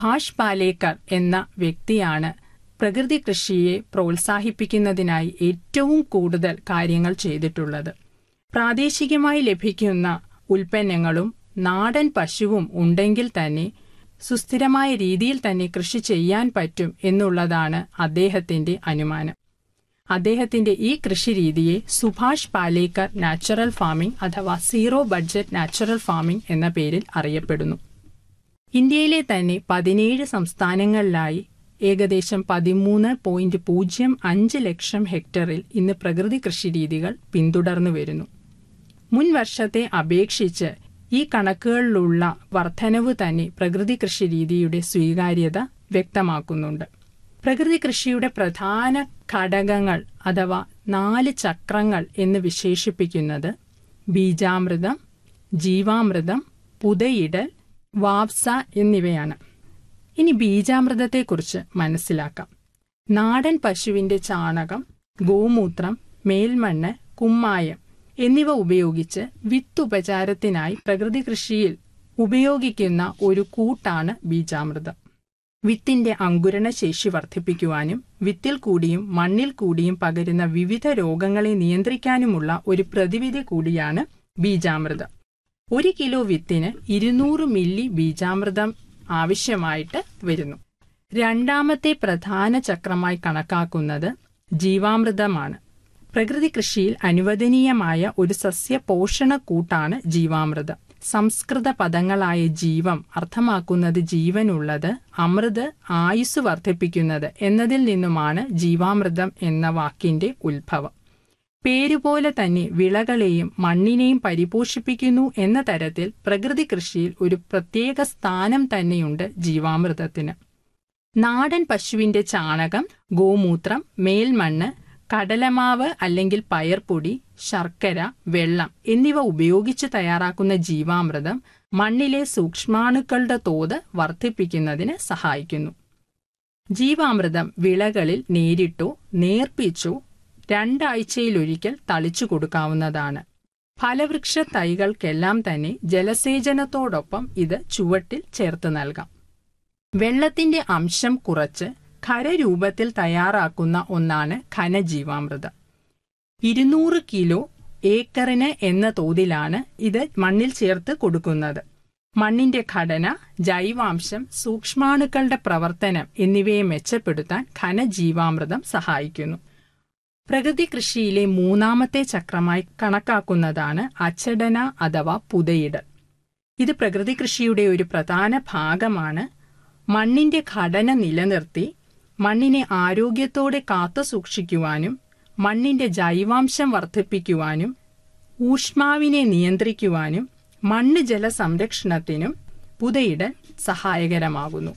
ഭാഷ് പാലേക്കർ എന്ന വ്യക്തിയാണ് പ്രകൃതി കൃഷിയെ പ്രോത്സാഹിപ്പിക്കുന്നതിനായി ഏറ്റവും കൂടുതൽ കാര്യങ്ങൾ ചെയ്തിട്ടുള്ളത് പ്രാദേശികമായി ലഭിക്കുന്ന ഉൽപ്പന്നങ്ങളും നാടൻ പശുവും ഉണ്ടെങ്കിൽ തന്നെ സുസ്ഥിരമായ രീതിയിൽ തന്നെ കൃഷി ചെയ്യാൻ പറ്റും എന്നുള്ളതാണ് അദ്ദേഹത്തിന്റെ അനുമാനം അദ്ദേഹത്തിന്റെ ഈ കൃഷിരീതിയെ സുഭാഷ് പാലേക്കർ നാച്ചുറൽ ഫാമിംഗ് അഥവാ സീറോ ബഡ്ജറ്റ് നാച്ചുറൽ ഫാമിംഗ് എന്ന പേരിൽ അറിയപ്പെടുന്നു ഇന്ത്യയിലെ തന്നെ പതിനേഴ് സംസ്ഥാനങ്ങളിലായി ഏകദേശം പതിമൂന്ന് പോയിന്റ് പൂജ്യം അഞ്ച് ലക്ഷം ഹെക്ടറിൽ ഇന്ന് പ്രകൃതി കൃഷിരീതികൾ പിന്തുടർന്നു വരുന്നു മുൻ വർഷത്തെ അപേക്ഷിച്ച് ഈ കണക്കുകളിലുള്ള വർധനവ് തന്നെ പ്രകൃതി കൃഷിരീതിയുടെ സ്വീകാര്യത വ്യക്തമാക്കുന്നുണ്ട് പ്രകൃതി കൃഷിയുടെ പ്രധാന ഘടകങ്ങൾ അഥവാ നാല് ചക്രങ്ങൾ എന്ന് വിശേഷിപ്പിക്കുന്നത് ബീജാമൃതം ജീവാമൃതം പുതയിടൽ വാപ്സ എന്നിവയാണ് ഇനി ബീജാമൃതത്തെക്കുറിച്ച് മനസ്സിലാക്കാം നാടൻ പശുവിന്റെ ചാണകം ഗോമൂത്രം മേൽമണ്ണ് കുമ്മായം എന്നിവ ഉപയോഗിച്ച് വിത്തുപചാരത്തിനായി പ്രകൃതി കൃഷിയിൽ ഉപയോഗിക്കുന്ന ഒരു കൂട്ടാണ് ബീജാമൃതം വിത്തിന്റെ അങ്കുരണ ശേഷി വർദ്ധിപ്പിക്കുവാനും വിത്തിൽ കൂടിയും മണ്ണിൽ കൂടിയും പകരുന്ന വിവിധ രോഗങ്ങളെ നിയന്ത്രിക്കാനുമുള്ള ഒരു പ്രതിവിധി കൂടിയാണ് ബീജാമൃതം ഒരു കിലോ വിത്തിന് ഇരുന്നൂറ് മില്ലി ബീജാമൃതം ആവശ്യമായിട്ട് വരുന്നു രണ്ടാമത്തെ പ്രധാന ചക്രമായി കണക്കാക്കുന്നത് ജീവാമൃതമാണ് പ്രകൃതി കൃഷിയിൽ അനുവദനീയമായ ഒരു സസ്യ പോഷണ കൂട്ടാണ് ജീവാമൃതം സംസ്കൃത പദങ്ങളായ ജീവം അർത്ഥമാക്കുന്നത് ജീവനുള്ളത് അമൃത് ആയുസ് വർദ്ധിപ്പിക്കുന്നത് എന്നതിൽ നിന്നുമാണ് ജീവാമൃതം എന്ന വാക്കിന്റെ ഉത്ഭവം പേരുപോലെ തന്നെ വിളകളെയും മണ്ണിനെയും പരിപോഷിപ്പിക്കുന്നു എന്ന തരത്തിൽ പ്രകൃതി കൃഷിയിൽ ഒരു പ്രത്യേക സ്ഥാനം തന്നെയുണ്ട് ജീവാമൃതത്തിന് നാടൻ പശുവിന്റെ ചാണകം ഗോമൂത്രം മേൽമണ്ണ് കടലമാവ് അല്ലെങ്കിൽ പയർപ്പൊടി ശർക്കര വെള്ളം എന്നിവ ഉപയോഗിച്ച് തയ്യാറാക്കുന്ന ജീവാമൃതം മണ്ണിലെ സൂക്ഷ്മാണുക്കളുടെ തോത് വർദ്ധിപ്പിക്കുന്നതിന് സഹായിക്കുന്നു ജീവാമൃതം വിളകളിൽ നേരിട്ടോ നേർപ്പിച്ചോ രണ്ടാഴ്ചയിലൊരിക്കൽ തളിച്ചു കൊടുക്കാവുന്നതാണ് ഫലവൃക്ഷ തൈകൾക്കെല്ലാം തന്നെ ജലസേചനത്തോടൊപ്പം ഇത് ചുവട്ടിൽ ചേർത്ത് നൽകാം വെള്ളത്തിന്റെ അംശം കുറച്ച് ഖരരൂപത്തിൽ തയ്യാറാക്കുന്ന ഒന്നാണ് ഘനജീവാമൃതം ഇരുന്നൂറ് കിലോ ഏക്കറിന് എന്ന തോതിലാണ് ഇത് മണ്ണിൽ ചേർത്ത് കൊടുക്കുന്നത് മണ്ണിന്റെ ഘടന ജൈവാംശം സൂക്ഷ്മാണുക്കളുടെ പ്രവർത്തനം എന്നിവയെ മെച്ചപ്പെടുത്താൻ ഘനജീവാമൃതം സഹായിക്കുന്നു പ്രകൃതി കൃഷിയിലെ മൂന്നാമത്തെ ചക്രമായി കണക്കാക്കുന്നതാണ് അച്ചടന അഥവാ പുതയിടൽ ഇത് പ്രകൃതി കൃഷിയുടെ ഒരു പ്രധാന ഭാഗമാണ് മണ്ണിന്റെ ഘടന നിലനിർത്തി മണ്ണിനെ ആരോഗ്യത്തോടെ കാത്തു സൂക്ഷിക്കുവാനും മണ്ണിന്റെ ജൈവാംശം വർദ്ധിപ്പിക്കുവാനും ഊഷ്മാവിനെ നിയന്ത്രിക്കുവാനും മണ്ണ് ജല സംരക്ഷണത്തിനും പുതയിടൽ സഹായകരമാകുന്നു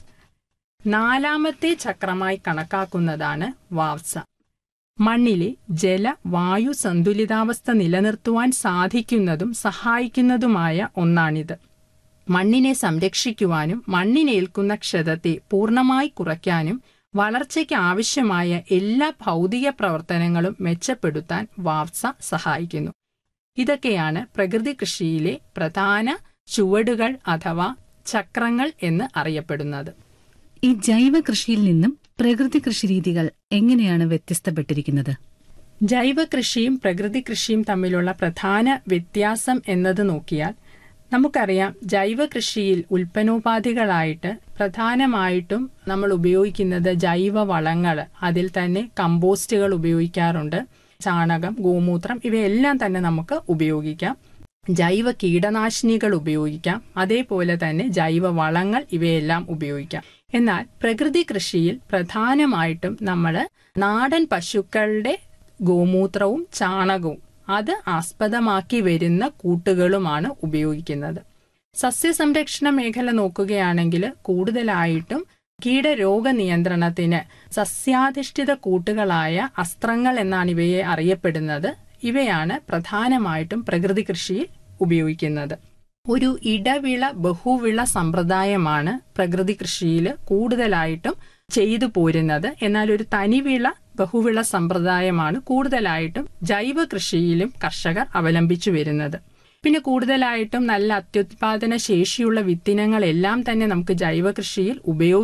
നാലാമത്തെ ചക്രമായി കണക്കാക്കുന്നതാണ് വാവ്സ മണ്ണിലെ ജല വായു സന്തുലിതാവസ്ഥ നിലനിർത്തുവാൻ സാധിക്കുന്നതും സഹായിക്കുന്നതുമായ ഒന്നാണിത് മണ്ണിനെ സംരക്ഷിക്കുവാനും മണ്ണിനേൽക്കുന്ന ക്ഷതത്തെ പൂർണ്ണമായി കുറയ്ക്കാനും വളർച്ചയ്ക്ക് ആവശ്യമായ എല്ലാ ഭൗതിക പ്രവർത്തനങ്ങളും മെച്ചപ്പെടുത്താൻ വാവ്സ സഹായിക്കുന്നു ഇതൊക്കെയാണ് പ്രകൃതി കൃഷിയിലെ പ്രധാന ചുവടുകൾ അഥവാ ചക്രങ്ങൾ എന്ന് അറിയപ്പെടുന്നത് ഈ ജൈവ കൃഷിയിൽ നിന്നും പ്രകൃതി കൃഷി രീതികൾ എങ്ങനെയാണ് വ്യത്യസ്തപ്പെട്ടിരിക്കുന്നത് ജൈവ കൃഷിയും പ്രകൃതി കൃഷിയും തമ്മിലുള്ള പ്രധാന വ്യത്യാസം എന്നത് നോക്കിയാൽ നമുക്കറിയാം ജൈവ കൃഷിയിൽ ഉൽപ്പന്നോപാധികളായിട്ട് പ്രധാനമായിട്ടും നമ്മൾ ഉപയോഗിക്കുന്നത് ജൈവ വളങ്ങൾ അതിൽ തന്നെ കമ്പോസ്റ്റുകൾ ഉപയോഗിക്കാറുണ്ട് ചാണകം ഗോമൂത്രം ഇവയെല്ലാം തന്നെ നമുക്ക് ഉപയോഗിക്കാം ജൈവ കീടനാശിനികൾ ഉപയോഗിക്കാം അതേപോലെ തന്നെ ജൈവ വളങ്ങൾ ഇവയെല്ലാം ഉപയോഗിക്കാം എന്നാൽ പ്രകൃതി കൃഷിയിൽ പ്രധാനമായിട്ടും നമ്മൾ നാടൻ പശുക്കളുടെ ഗോമൂത്രവും ചാണകവും അത് ആസ്പദമാക്കി വരുന്ന കൂട്ടുകളുമാണ് ഉപയോഗിക്കുന്നത് സസ്യസംരക്ഷണ മേഖല നോക്കുകയാണെങ്കിൽ കൂടുതലായിട്ടും കീടരോഗ നിയന്ത്രണത്തിന് സസ്യാധിഷ്ഠിത കൂട്ടുകളായ അസ്ത്രങ്ങൾ എന്നാണ് ഇവയെ അറിയപ്പെടുന്നത് ഇവയാണ് പ്രധാനമായിട്ടും പ്രകൃതി കൃഷിയിൽ ഉപയോഗിക്കുന്നത് ഒരു ഇടവിള ബഹുവിള സമ്പ്രദായമാണ് പ്രകൃതി കൃഷിയിൽ കൂടുതലായിട്ടും ചെയ്തു പോരുന്നത് എന്നാൽ ഒരു തനിവിള ബഹുവിള സമ്പ്രദായമാണ് കൂടുതലായിട്ടും ജൈവ കൃഷിയിലും കർഷകർ അവലംബിച്ചു വരുന്നത് പിന്നെ കൂടുതലായിട്ടും നല്ല അത്യുത്പാദന ശേഷിയുള്ള വിത്തിനങ്ങളെല്ലാം തന്നെ നമുക്ക് ജൈവ കൃഷിയിൽ ഉപയോഗിക്കാം